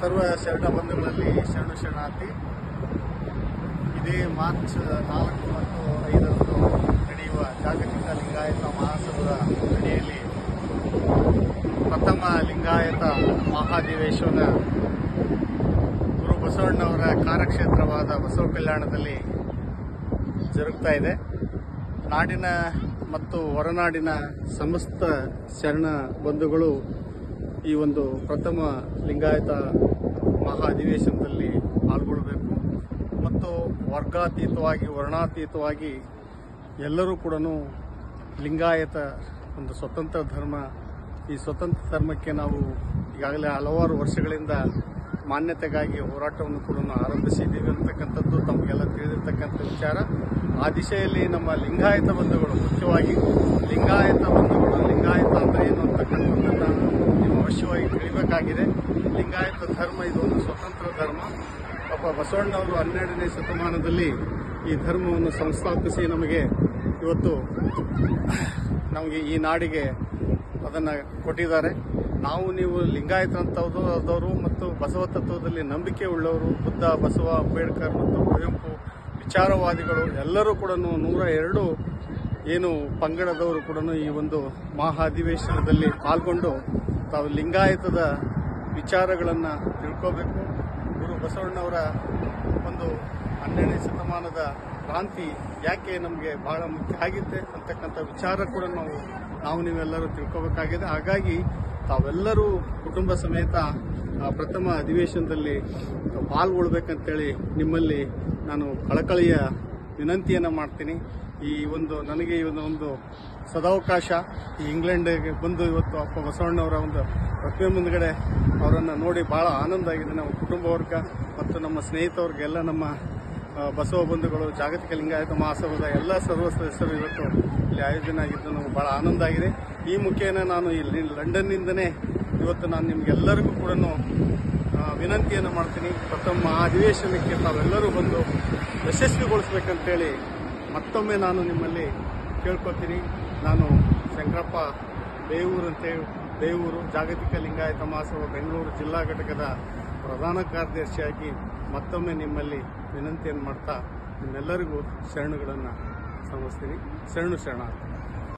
ಸರ್ವ ಶರಣ ಬಂಧುಗಳಲ್ಲಿ ಶರಣು ಶರಣಾರ್ಥಿ ಇದೇ ಮಾರ್ಚ್ ನಾಲ್ಕು ಮತ್ತು ಐದರಂದು ನಡೆಯುವ ಜಾಗತಿಕ ಲಿಂಗಾಯತ ಮಹಾಸಭದ ಅಡಿಯಲ್ಲಿ ಪ್ರಥಮ ಲಿಂಗಾಯತ ಮಹಾಧಿವೇಶನ ಗುರು ಬಸವಣ್ಣವರ ಕಾರ್ಯಕ್ಷೇತ್ರವಾದ ಬಸವ ಕಲ್ಯಾಣದಲ್ಲಿ ಜರುಗ್ತಾ ಇದೆ ನಾಡಿನ ಮತ್ತು ಹೊರನಾಡಿನ ಸಮಸ್ತ ಶರಣ ಬಂಧುಗಳು ಈ ಒಂದು ಪ್ರಥಮ ಲಿಂಗಾಯತ ಮಹಾ ಅಧಿವೇಶನದಲ್ಲಿ ಪಾಲ್ಗೊಳ್ಳಬೇಕು ಮತ್ತು ವರ್ಗಾತೀತವಾಗಿ ವರ್ಣಾತೀತವಾಗಿ ಎಲ್ಲರೂ ಕೂಡ ಲಿಂಗಾಯತ ಒಂದು ಸ್ವತಂತ್ರ ಧರ್ಮ ಈ ಸ್ವತಂತ್ರ ಧರ್ಮಕ್ಕೆ ನಾವು ಈಗಾಗಲೇ ಹಲವಾರು ವರ್ಷಗಳಿಂದ ಮಾನ್ಯತೆಗಾಗಿ ಹೋರಾಟವನ್ನು ಕೂಡ ಆರಂಭಿಸಿದ್ದೀವಿ ಅಂತಕ್ಕಂಥದ್ದು ತಮಗೆಲ್ಲ ತಿಳಿದಿರ್ತಕ್ಕಂಥ ವಿಚಾರ ಆ ದಿಶೆಯಲ್ಲಿ ನಮ್ಮ ಲಿಂಗಾಯತ ಬಂಧುಗಳು ಮುಖ್ಯವಾಗಿ ಲಿಂಗಾಯತ ಬಂಧುಗಳು ಲಿಂಗಾಯತ ಅಂದ್ರೆ ಏನು ಅಂತಕ್ಕಂಥದ್ದನ್ನ ನೀವು ಅವಶ್ಯವಾಗಿ ತಿಳಿಬೇಕಾಗಿದೆ ಲಿಂಗಾಯತ ಧರ್ಮ ಇದು ಒಂದು ಸ್ವತಂತ್ರ ಧರ್ಮ ಪಾಪ ಬಸವಣ್ಣವರು ಹನ್ನೆರಡನೇ ಶತಮಾನದಲ್ಲಿ ಈ ಧರ್ಮವನ್ನು ಸಂಸ್ಥಾಪಿಸಿ ನಮಗೆ ಇವತ್ತು ನಮಗೆ ಈ ನಾಡಿಗೆ ಅದನ್ನು ಕೊಟ್ಟಿದ್ದಾರೆ ನಾವು ನೀವು ಲಿಂಗಾಯತರಂತವರು ಮತ್ತು ಬಸವ ತತ್ವದಲ್ಲಿ ನಂಬಿಕೆ ಉಳ್ಳವರು ಬುದ್ಧ ಬಸವ ಅಂಬೇಡ್ಕರ್ ಮತ್ತು ಕುವೆಂಪು ವಿಚಾರವಾದಿಗಳು ಎಲ್ಲರೂ ಕೂಡ ನೂರ ಎರಡು ಏನು ಪಂಗಡದವರು ಕೂಡ ಈ ಒಂದು ಮಹಾ ಅಧಿವೇಶನದಲ್ಲಿ ಪಾಲ್ಗೊಂಡು ತಾವು ಲಿಂಗಾಯತದ ವಿಚಾರಗಳನ್ನು ತಿಳ್ಕೋಬೇಕು ಗುರು ಬಸವಣ್ಣವರ ಒಂದು ಹನ್ನೆರಡನೇ ಶತಮಾನದ ಕ್ರಾಂತಿ ಯಾಕೆ ನಮಗೆ ಬಹಳ ಮುಖ್ಯ ಆಗಿದೆ ಅಂತಕ್ಕಂಥ ವಿಚಾರ ಕೂಡ ನಾವು ನಾವು ನೀವೆಲ್ಲರೂ ತಿಳ್ಕೋಬೇಕಾಗಿದೆ ಹಾಗಾಗಿ ತಾವೆಲ್ಲರೂ ಕುಟುಂಬ ಸಮೇತ ಆ ಪ್ರಥಮ ಅಧಿವೇಶನದಲ್ಲಿ ಪಾಲ್ಗೊಳ್ಬೇಕಂತೇಳಿ ನಿಮ್ಮಲ್ಲಿ ನಾನು ಕಳಕಳಿಯ ವಿನಂತಿಯನ್ನು ಮಾಡ್ತೀನಿ ಈ ಒಂದು ನನಗೆ ಈ ಒಂದು ಒಂದು ಸದಾವಕಾಶ ಈ ಇಂಗ್ಲೆಂಡ್ಗೆ ಬಂದು ಇವತ್ತು ಅಪ್ಪ ಬಸವಣ್ಣವರ ಒಂದು ಪ್ರತಿಮೆ ಮುಂದ್ಗಡೆ ಅವರನ್ನು ನೋಡಿ ಬಹಳ ಆನಂದ ಆಗಿದೆ ನಮ್ಮ ಕುಟುಂಬ ವರ್ಗ ಮತ್ತು ನಮ್ಮ ಸ್ನೇಹಿತವ್ರಿಗೆಲ್ಲ ನಮ್ಮ ಆ, ಬಸವ ಬಂಧುಗಳು ಜಾಗತಿಕ ಲಿಂಗಾಯತ ಮಹಾಸಭದ ಎಲ್ಲ ಸರ್ವ ಸದಸ್ಯರು ಇವತ್ತು ಇಲ್ಲಿ ಆಯೋಜನೆ ಆಗಿದ್ದು ನಮಗೆ ಬಹಳ ಆನಂದ ಆಗಿದೆ ಈ ಮುಖೇನ ನಾನು ಇಲ್ಲಿ ಲಂಡನ್ನಿಂದನೇ ಇವತ್ತು ನಾನು ನಿಮ್ಗೆಲ್ಲರಿಗೂ ಕೂಡ ವಿನಂತಿಯನ್ನು ಮಾಡ್ತೀನಿ ಪ್ರಥಮ ಅಧಿವೇಶನಕ್ಕೆ ತಾವೆಲ್ಲರೂ ಬಂದು ಯಶಸ್ವಿಗೊಳಿಸ್ಬೇಕಂತೇಳಿ ಮತ್ತೊಮ್ಮೆ ನಾನು ನಿಮ್ಮಲ್ಲಿ ಕೇಳ್ಕೊತೀನಿ ನಾನು ಶಂಕರಪ್ಪ ಬೇವೂರು ಅಂತೇಳಿ ಬೇವೂರು ಜಾಗತಿಕ ಲಿಂಗಾಯತ ಮಹಾಸಭಾ ಬೆಂಗಳೂರು ಜಿಲ್ಲಾ ಘಟಕದ ಪ್ರಧಾನ ಕಾರ್ಯದರ್ಶಿಯಾಗಿ ಮತ್ತೊಮ್ಮೆ ನಿಮ್ಮಲ್ಲಿ ವಿನಂತಿಯನ್ನು ಮಾಡ್ತಾ ನಿಮ್ಮೆಲ್ಲರಿಗೂ ಶರಣುಗಳನ್ನು ಸಮಸ್ತೀನಿ ಶರಣು ಶರಣ